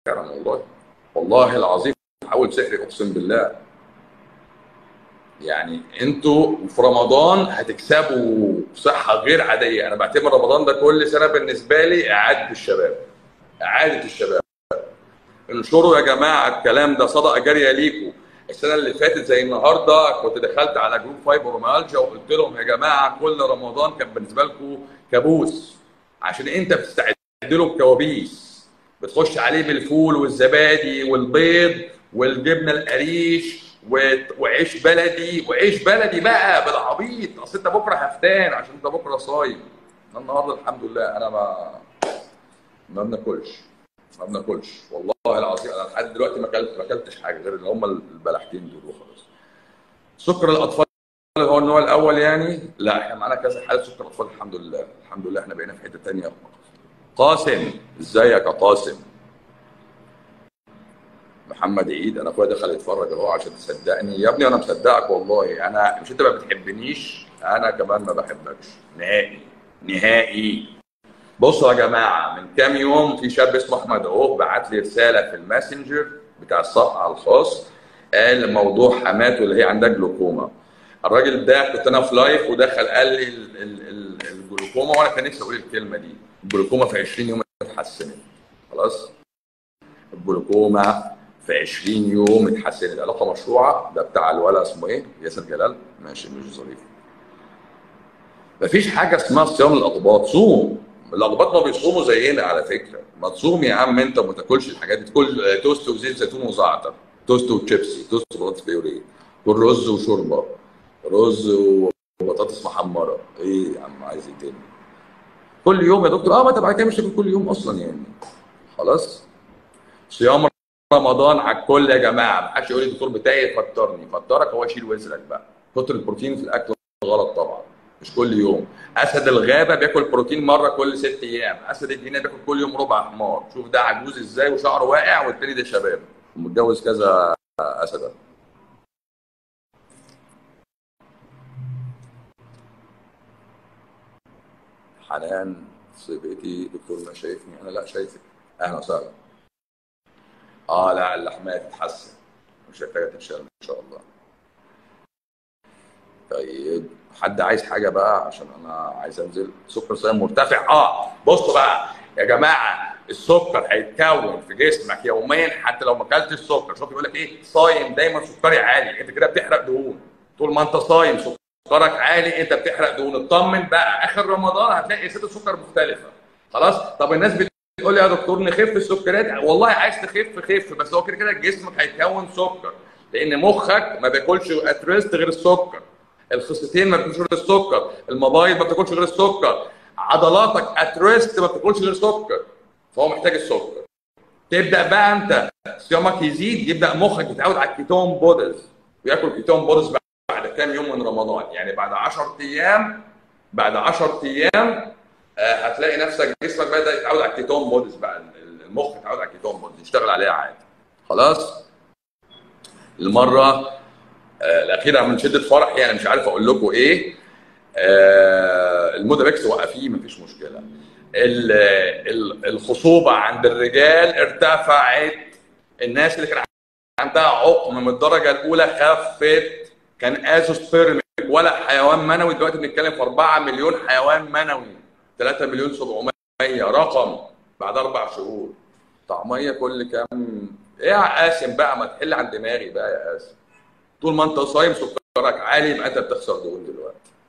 فعلا والله والله العظيم حاول سحري اقسم بالله يعني انتوا في رمضان هتكسبوا صحه غير عاديه انا بعتبر رمضان ده كل سنه بالنسبه لي اعاده الشباب اعاده الشباب انشروا يا جماعه الكلام ده صدقه جاريه ليكم السنه اللي فاتت زي النهارده كنت دخلت على جروب فايبروميالجيا وقلت لهم يا جماعه كل رمضان كان بالنسبه لكم كابوس عشان انت بتستعد له بكوابيس بتخش عليه بالفول والزبادي والبيض والجبنه القريش و- وعيش بلدي وعيش بلدي بقى بالعبيط اصل انت بكره هفتان عشان انت بكره صايم أنا النهارده الحمد لله انا ما ما بناكلش ما بناكلش والله العظيم انا لحد دلوقتي ما اكلت ما اكلتش حاجه غير اللي هم البلحتين دول وخلاص سكر الاطفال اللي هو النوع الاول يعني لا احنا معانا كذا حاله سكر اطفال الحمد لله الحمد لله احنا بقينا في حته ثانيه قاسم ازيك يا قاسم محمد عيد انا اخويا دخل يتفرج اهو عشان تصدقني يا ابني انا مصدقك والله انا مش انت ما بتحبنيش انا كمان ما بحبكش نهائي نهائي بصوا يا جماعه من كام يوم في شاب اسمه احمد اهو بعت لي رساله في الماسنجر بتاع الصفحه الخاص قال موضوع حماته اللي هي عندها جلوكوما الراجل ده كنت انا في لايف ودخل قال لي ال- ال- ال- الجلوكوما وانا كان نفسي اقول الكلمه دي الجلوكوما في 20 يوم اتحسنت خلاص الجلوكوما في 20 يوم اتحسنت العلاقه مشروعه ده بتاع الولا اسمه ايه؟ ياسر جلال ماشي مش ظريف مفيش حاجه اسمها صيام الاقباط صوم الاقباط ما بيصوموا زينا على فكره ما تصوم يا عم انت وما تاكلش الحاجات دي تاكل توست وزيت زيتون وزعتر توست وشيبسي توست وبطاطس بيوريه كل رز وشوربه رز وبطاطس محمره ايه يا عم عايز ايه تاني كل يوم يا دكتور اه ما انت بعد كده مش تاكل كل يوم اصلا يعني خلاص صيام رمضان على الكل يا جماعه ما حدش يقول لي الدكتور بتاعي فطرني فطرك هو يشيل وزرك بقى كتر البروتين في الاكل غلط طبعا مش كل يوم اسد الغابه بياكل بروتين مره كل ست ايام اسد الجنينه بياكل كل يوم ربع حمار شوف ده عجوز ازاي وشعره واقع والتاني ده شباب ومتجوز كذا اسد حنان صيبتي دكتور ما شايفني انا لا شايفك اهلا وسهلا اه لا اللحمات تتحسن مش محتاجه تتشال ان شاء الله طيب حد عايز حاجه بقى عشان انا عايز انزل سكر صايم مرتفع اه بصوا بقى يا جماعه السكر هيتكون في جسمك يوميا حتى لو ما اكلتش سكر شوف يقول لك ايه صايم دايما سكري عالي انت كده بتحرق دهون طول ما انت صايم سكرك عالي انت بتحرق دهون اطمن بقى اخر رمضان هتلاقي ست السكر مختلفه خلاص طب الناس بتقول لي يا دكتور نخف السكريات والله عايز تخف خف بس هو كده كده جسمك هيكون سكر لان مخك ما بياكلش اتريست غير السكر الخصيتين ما بتاكلش غير السكر المبايض ما بتاكلش غير السكر عضلاتك اتريست ما بتاكلش غير سكر فهو محتاج السكر تبدا بقى انت صيامك يزيد يبدا مخك يتعود على الكيتون بودز وياكل كيتون بودز بعد كام يوم من رمضان يعني بعد 10 ايام بعد 10 ايام آه، هتلاقي نفسك جسمك بدا يتعود على الكيتون بودز بقى المخ يتعود على الكيتون بودز يشتغل عليها عادي خلاص المره آه، الاخيره من شده فرح يعني مش عارف اقول لكم ايه آه، المودابكس وقفيه مفيش مشكله ال- ال- الخصوبه عند الرجال ارتفعت الناس اللي كان عندها عقم من الدرجه الاولى خفت كان ازوسبيرميك ولا حيوان منوي دلوقتي بنتكلم في 4 مليون حيوان منوي 3 مليون 700 رقم بعد اربع شهور طعميه كل كام ايه يا قاسم بقى ما تحل عن دماغي بقى يا قاسم طول ما انت صايم سكرك عالي يبقى انت بتخسر دهون دلوقتي